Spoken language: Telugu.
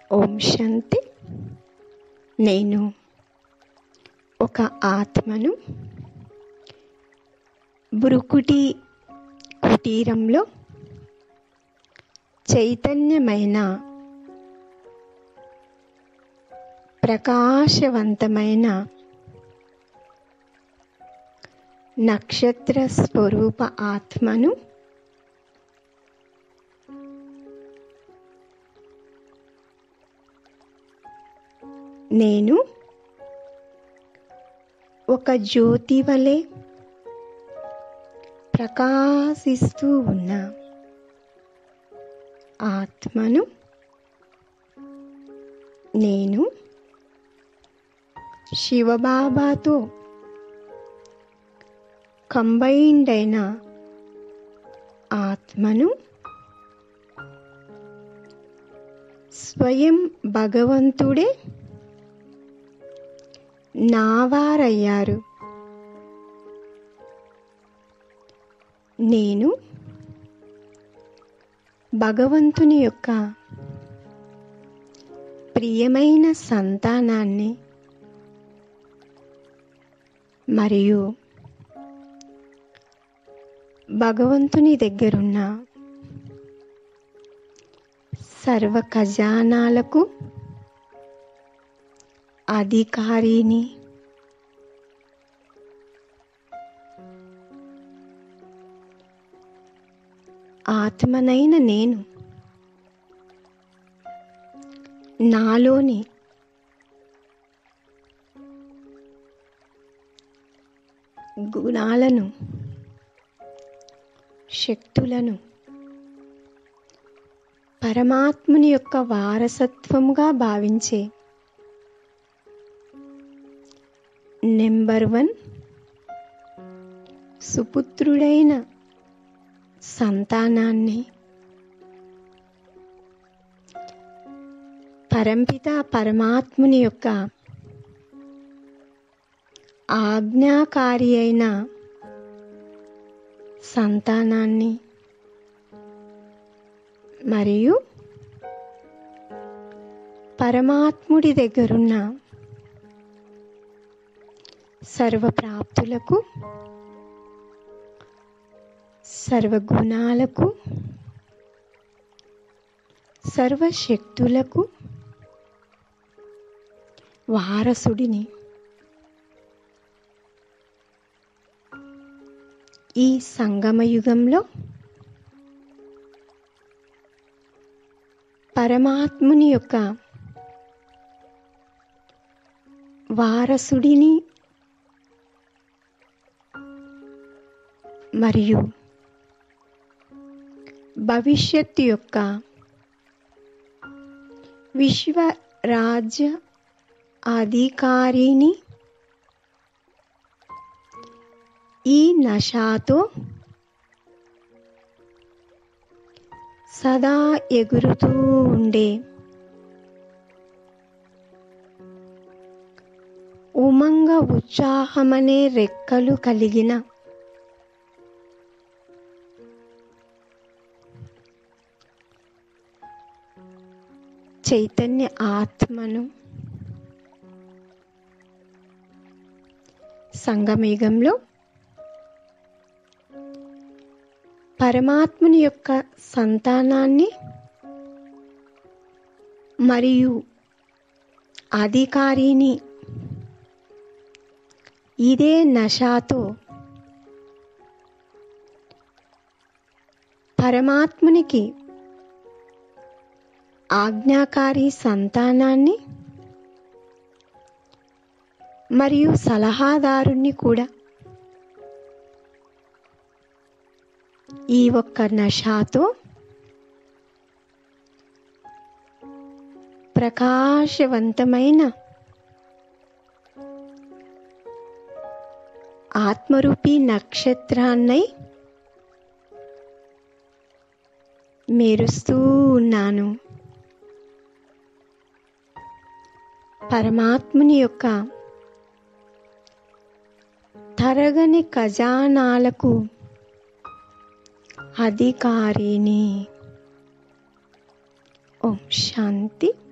ఓం శాంతి నేను ఒక ఆత్మను బృకుటి కుటీరంలో చైతన్యమైన ప్రకాశవంతమైన నక్షత్ర స్వరూప ఆత్మను నేను ఒక జ్యోతి వలె ప్రకాశిస్తూ ఉన్న ఆత్మను నేను శివబాబాతో కంబైన్డ్ అయిన ఆత్మను స్వయం భగవంతుడే నావారయ్యారు నేను భగవంతుని యొక్క ప్రియమైన సంతానాన్ని మరియు భగవంతుని దగ్గరున్న సర్వ ఖజానాలకు అధికారిని ఆత్మనైన నేను నాలోని గుణాలను శక్తులను పరమాత్ముని యొక్క వారసత్వముగా భావించే నెంబర్ వన్ సుపుత్రుడైన సంతానాన్ని పరంపిత పరమాత్ముని యొక్క ఆజ్ఞాకారి అయిన సంతానాన్ని మరియు పరమాత్ముడి దగ్గరున్న సర్వప్రాప్తులకు సర్వగుణాలకు సర్వశక్తులకు వారసుడిని ఈ సంగమయుగంలో పరమాత్ముని యొక్క వారసుడిని మరియు భవిష్యత్తు యొక్క విశ్వరాజ్య అధికారిని ఈ నషాతో సదా ఎగురుతూ ఉండే ఉమంగ ఉత్సాహమనే రెక్కలు కలిగిన చైతన్య ఆత్మను సంగమేగంలో పరమాత్ముని యొక్క సంతానాన్ని మరియు అధికారిని ఇదే నషాతో పరమాత్మునికి ఆజ్ఞాకారి సంతానాన్ని మరియు సలహాదారుణ్ణి కూడా ఈ ఒక్క నషాతో ప్రకాశవంతమైన ఆత్మరూపీ నక్షత్రాన్నై మెరుస్తూ ఉన్నాను పరమాత్ముని యొక్క తరగని ఖజానాలకు అధికారిని ఓం శాంతి